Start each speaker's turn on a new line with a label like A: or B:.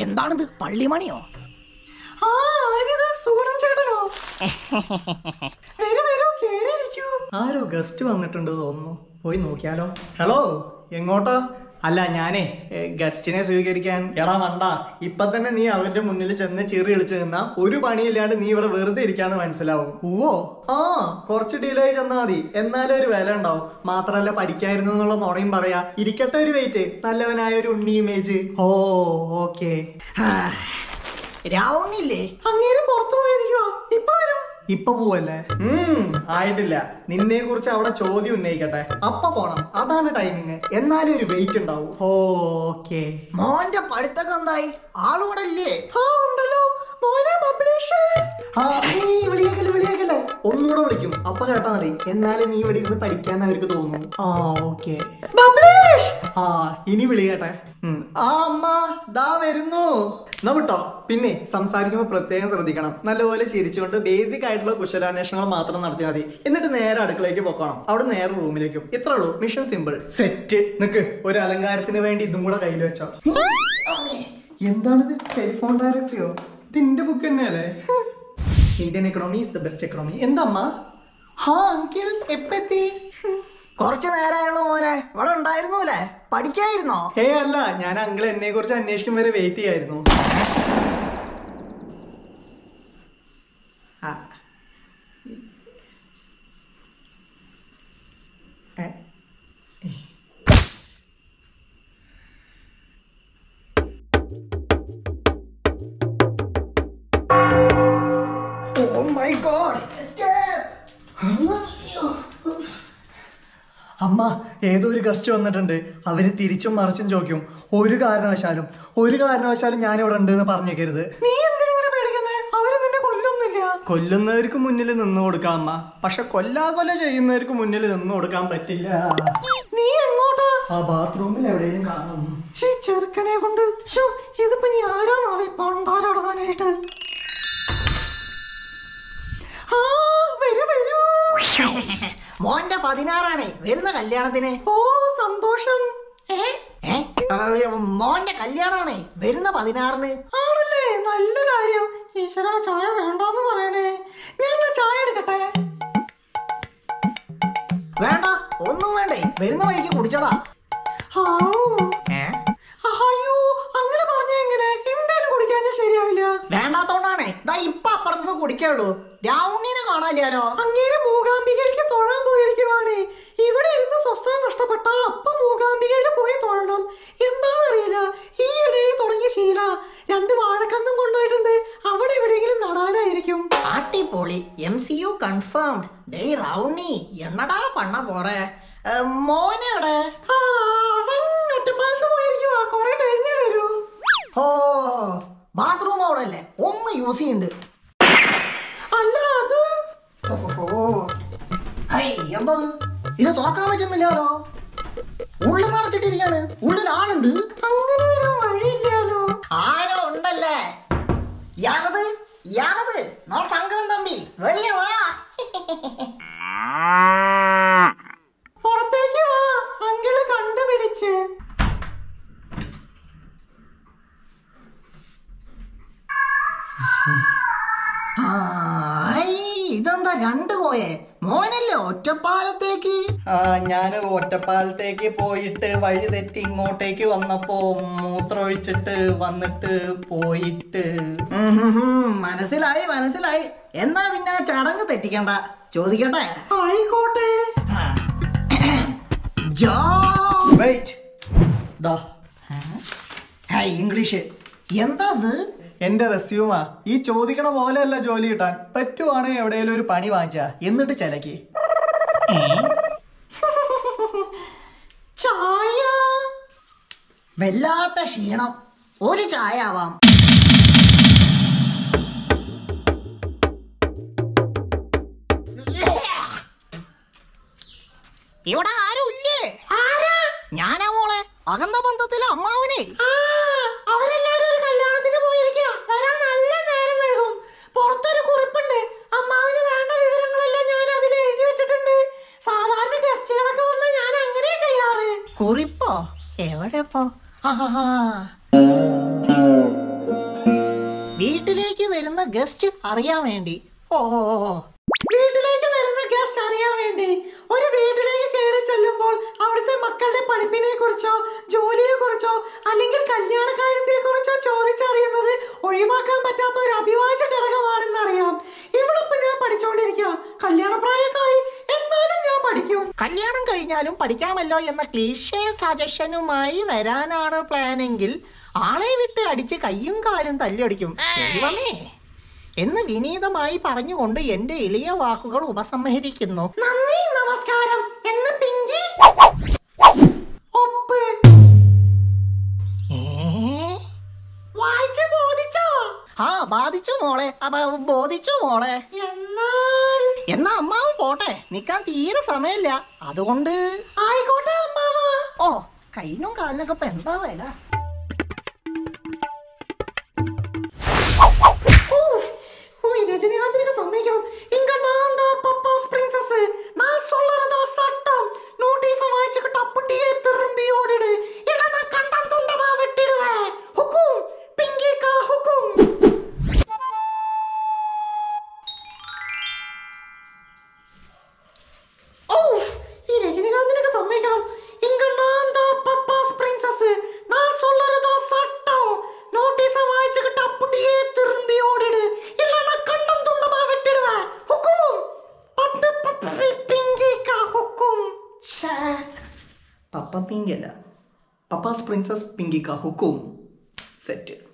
A: എന്താണിത് പള്ളിമണിയോ
B: ആ ആരിത് സുഗുണൻ ചേട്ടനോ വരൂ വരൂ കേറിയിരിക്കൂ ആരോ ഗസ്റ്റ് വന്നിട്ടുണ്ട് തോന്നുന്നു പോയി നോക്കിയാലോ ഹലോ എങ്ങോട്ടാ അല്ല ഞാനേ ഏ, ഗസ്റ്റിനെ സ്വീകരിക്കാൻ എടാ മണ്ട ഇപ്പൊ തന്നെ നീ അവന്റെ മുന്നിൽ ചെന്ന് ചിറി കളിച്ച് നിന്നാ ഒരു പണിയില്ലാണ്ട് നീ ഇവിടെ വെറുതെ ഇരിക്കാന്ന് മനസ്സിലാവും ഓ ആ കുറച്ച് ഡിലേ ചെന്നാ മതി എന്നാലും ഒരു വില ഉണ്ടാവും മാത്രല്ല പഠിക്കായിരുന്നു എന്നുള്ള നുണയും പറയാ ഇരിക്കട്ടെ ഒരു വെയിറ്റ് നല്ലവനായ ഒരു ഉണ്ണി ഇമേജ് ഓ ഓക്കേ
A: രാവണില്ലേ
B: അങ്ങേരും പുറത്തു പോയിരിക്കുവാ ഇപ്പൊ വരും ഇപ്പൊ പോവല്ലേ ഉം ആയിട്ടില്ല നിന്നെ കുറിച്ച് അവിടെ ചോദ്യം ഉന്നയിക്കട്ടെ അപ്പ പോണം അതാണ് ടൈമിങ് എന്നാലും ഒരു വെയിറ്റ് ഉണ്ടാവും ഓക്കേ
A: മോന്റെ പഠിത്തൊക്കെ എന്തായി ആളിവിടെ ഇല്ലേ
B: ആ ഉണ്ടല്ലോ മോനെ പബ്ലിഷ് ആ ഏയ് വിളിയേക്കല്ലേ വിളിയേക്കല്ലേ ഒന്നുകൂടെ വിളിക്കും അപ്പൊ കേട്ടാ മതി എന്നാലും നീ ഇവിടെ ഇരുന്ന് പഠിക്കാന്ന് അവർക്ക് തോന്നും ആ ഓക്കെ ആ ഇനി വിളി കേട്ടെ ഉം. ആ അമ്മ ദാ വരുന്നു എന്നാ വിട്ടോ പിന്നെ സംസാരിക്കുമ്പോൾ പ്രത്യേകം ശ്രദ്ധിക്കണം നല്ലപോലെ ചിരിച്ചുകൊണ്ട് ബേസിക് ആയിട്ടുള്ള കുശലാന്വേഷണങ്ങൾ മാത്രം നടത്തിയാൽ മതി എന്നിട്ട് നേരെ അടുക്കളയ്ക്ക് പൊക്കണം അവിടെ നേരെ റൂമിലേക്കും ഇത്രേ ഉള്ളൂ മിഷൻ സിമ്പിൾ സെറ്റ് നിക്ക് ഒരു അലങ്കാരത്തിന് വേണ്ടി ഇതും കൂടെ കയ്യിൽ വെച്ചോ എന്താണിത് ടെലിഫോൺ ഡയറക്ടറിയോ ഇതിന്റെ ബുക്ക് തന്നെയല്ലേ Indian economy is the best economy എന്താമ്മ ഹാ അങ്കിൾ എപ്പെത്തി
A: കുറച്ചു നേരമായുള്ളൂ മോനെ ഇവിടെ ഉണ്ടായിരുന്നൂലേ പഠിക്കായിരുന്നോ
B: ഹേ അല്ല ഞാൻ അങ്കിൾ എന്നെ കുറിച്ച് അന്വേഷിക്കും വരെ വെയിറ്റ് ചെയ്യായിരുന്നു ആ. ഏ.
A: ഓ മൈ ഗോഡ്
B: അമ്മ ഏതോ ഒരു ഗസ്റ്റ് വന്നിട്ടുണ്ട് അവര് തിരിച്ചും മറിച്ചും ചോദിക്കും ഒരു കാരണവശാലും ഒരു കാരണവശാലും ഞാൻ ഇവിടെ ഉണ്ട് എന്ന് പറഞ്ഞേക്കരുത് നീ എന്തിനെ പേടിക്കുന്നത് അവര് നിന്നെ കൊല്ലൊന്നുമില്ല കൊല്ലുന്നവർക്ക് മുന്നിൽ നിന്ന് കൊടുക്കാം അമ്മ പക്ഷെ കൊല്ലാ കൊല ചെയ്യുന്നവർക്ക് മുന്നിൽ നിന്ന് കൊടുക്കാൻ പറ്റില്ല നീ എങ്ങോട്ടാ ആ ബാത്റൂമിൽ എവിടെയും കാണും ചെറുക്കനെ കൊണ്ട് ഇതിപ്പോ നീ ആരാണോ പണ്ടാരോടാനായിട്ട് ആ വരൂ വരൂ
A: മോന്റെ പതിനാറാണേ വരുന്ന കല്യാണത്തിന്
B: ഓ സന്തോഷം
A: ഏ ഏ? ആ, മോന്റെ കല്യാണമാണേ വരുന്ന പതിനാറിന്
B: ആണല്ലേ നല്ല കാര്യം ഈശ്വര ചായ വേണ്ടാന്ന് പറയണേ ഞാൻ എന്നാ ചായ എടുക്കട്ടെ
A: വേണ്ട ഒന്നും വേണ്ടേ വരുന്ന വഴിക്ക് കുടിച്ചതാ
B: ഹാവൂ.
A: ഏ?
B: അയ്യോ അങ്ങനെ പറഞ്ഞ എങ്ങനെ എന്തായാലും കുടിക്കാൻ ശരിയാവില്ല
A: വേണ്ടാത്തോണ്ടാണേ ദാ ഇപ്പൊ അപ്പുറത്തുനിന്ന് കുടിച്ചേ ഉള്ളൂ രാവുണ്ണിനെ കാണാനില്ലാലോ
B: അങ്ങേരെ മൂകാംബികയിലേക്ക് തൊഴാൻ പോയിരിക്കുവാണേ ഇവിടെ ഇരുന്ന് സ്വസ്ഥത നഷ്ടപ്പെട്ടാൽ അപ്പൊ മൂകാംബികയിൽ പോയി തൊഴണം എന്താണെന്നറിയില്ല ഈ ഇടയിൽ തുടങ്ങിയ ശീല രണ്ട് വാഴക്കന്നും കൊണ്ടുപോയിട്ടുണ്ട് അവിടെ എവിടെയെങ്കിലും നടാനായിരിക്കും
A: അടിപൊളി എം സി യു കൺഫേംഡ് ഡേയ് റൗണി എന്നടാ പണ്ണ പോറേ ഏ, മോനെവിടെ
B: ആ, അവൻ ഒറ്റപ്പാലത്ത് പോയിരിക്കുവാ കുറെ കഴിഞ്ഞേ വരൂ
A: ഓ ബാത്റൂം അവിടെ അല്ലേ ഒന്ന് യൂസ് ചെയ്യുന്നുണ്ട്
B: അല്ല അത്
A: ഓ ഹൈ എന്താ ഇത് തുറക്കാൻ പറ്റുന്നില്ലല്ലോ ഉള്ളിൽ നടച്ചിട്ടിരിക്കാണ് ഉള്ളിൽ ആളുണ്ട്
B: അങ്ങനെ വരാൻ വഴിയില്ലാലോ
A: ആരോ ഉണ്ടല്ലേ യാനത് യാനത് നാളെ സംഘം തമ്പി വെളിയെ വാ
B: പുറത്തേക്ക് വാ അങ്കിള് കണ്ടുപിടിച്ച്
A: ആ, ഹൈ, ഇതെന്താ രണ്ട് പോയേ മോനല്ലേ ഒറ്റപ്പാലത്തേക്ക്
B: ആ ഞാൻ ഒറ്റപ്പാലത്തേക്ക് പോയിട്ട് വഴി തെറ്റി ഇങ്ങോട്ടേക്ക് വന്നപ്പോ മൂത്രമൊഴിച്ചിട്ട് വന്നിട്ട് പോയിട്ട്
A: ഉം ഹും ഹും, മനസ്സിലായി മനസ്സിലായി എന്നാ പിന്നെ ആ ചടങ്ങ് തെറ്റിക്കണ്ട ചോദിക്കട്ടെ
B: ആയിക്കോട്ടെ
A: ആ. ജോ
B: വെയിറ്റ് ദാ
A: ഹൈ ഇംഗ്ലീഷ് എന്താ ഇത്
B: എന്റെ റെസ്യൂമാ ഈ ചോദിക്കണ പോലെയല്ല ജോലി കിട്ടാൻ പറ്റുവാണെങ്കിൽ എവിടെയെങ്കിലും ഒരു പണി വാങ്ങിച്ചാ എന്നിട്ട് ചിലക്ക് ചായ
A: വല്ലാത്ത ക്ഷീണം ഒരു ചായ ആവാം ഇവിടെ ആരും ഇല്ലേ ആരാ ഞാനാ മോളെ അകന്ന ബന്ധത്തിലെ അമ്മാവനെ
B: അവരെല്ലാരും ഒരു കല്യാണത്തിന് പോയിരിക്കുക വരാൻ നല്ല നേരം വൈകും പുറത്തൊരു കുറിപ്പുണ്ട് അമ്മാവിന് വേണ്ട വിവരങ്ങളെല്ലാം ഞാൻ അതിൽ എഴുതി വെച്ചിട്ടുണ്ട് സാധാരണ ഗസ്റ്റുകളൊക്കെ വന്നാൽ ഞാൻ അങ്ങനെ ചെയ്യാറ്
A: കുറിപ്പോ എവിടെ പോ വരുന്ന ഗസ്റ്റ് അറിയാൻ വേണ്ടി ഓ ഓ, ഓ, ഓ.
B: വീട്ടിലേക്ക് വരുന്ന ഗസ്റ്റ് അറിയാൻ വേണ്ടി ഒരു വീട്ടിലേക്ക് കയറി ചെല്ലുമ്പോൾ അവിടുത്തെ മക്കളുടെ പഠിപ്പിനെ കുറിച്ചോ ജോലിയെ കുറിച്ചോ അല്ലെങ്കിൽ കല്യാണ കാര്യത്തെ കുറിച്ചോ ചോദിച്ചറിയുന്നത് ഒഴിവാക്കാൻ പറ്റാത്ത ഒരു അഭിവാജ്യ ഘടകമാണെന്ന് അറിയാം ഇവിടെ ഇപ്പൊ ഞാൻ പഠിച്ചുകൊണ്ടിരിക്കുക കല്യാണപ്രായക്കായി എന്നാലും ഞാൻ പഠിക്കും
A: കല്യാണം കഴിഞ്ഞാലും പഠിക്കാമല്ലോ എന്ന ക്ലീഷേ സജഷനുമായി വരാനാണ് പ്ലാനെങ്കിൽ ആളെ വിട്ട് അടിച്ച് കയ്യും കാലും തല്ലിയടിക്കും ദൈവമേ എന്ന് വിനീതമായി പറഞ്ഞുകൊണ്ട് എന്റെ എളിയ വാക്കുകൾ ഉപസംഹരിക്കുന്നു
B: നന്ദി നമസ്കാരം എന്ന് പിങ്കി ഒപ്പ്
A: ഏ?
B: വായിച്ച് ബോധിച്ചോ
A: ആ ബാധിച്ചു മോളെ അപ്പൊ ബോധിച്ചു മോളെ
B: എന്നാൽ
A: എന്നാ അമ്മാവും പോട്ടെ നിക്കാൻ തീരെ സമയമില്ല അതുകൊണ്ട്
B: ആയിക്കോട്ടെ അമ്മാവ
A: ഓ കയ്യിനും കാലിനൊക്കെ ഇപ്പൊ എന്താ വില
B: Uy, രജനീകാന്തിനൊക്കെ സമ്മതിക്കണം ഇങ്ക നാന്താ പപ്പാസ് പ്രിൻസസ് நான் சொல்றதா சட்டம் நோட்டீஸ வாய்ச்சுக்கிட்டு அப்படியே திரும்பி ஓடிடு இல்லைன்னா கண்டம் துண்டமா வெட்டிடுவேன் ஹுக்கும் பிங்கிக்கா ஹுக்கும் ഓ ഈ രജനീകാന്തിനൊക്കെ സമ്മതിക്കണം ഇങ്ക നാന്താ പപ്പാസ് പ്രിൻസസ് நான் சொல்றதா சட்டம் நோட்டீஸ வாய்ச்சுக்கிட்டு அப்படியே திரும்பி ஓடிடு இல்லைன்னா கண்டம் துண்டமா வெட்டிடுவேன் ஹுக்கும் പപ്പ പപ്പ പിങ്കിക്ക ഹുക്കും പപ്പ പിങ്കല്ല പപ്പാസ് പ്രിൻസസ് പിങ്കിക്ക ഹുക്കും സെറ്റ്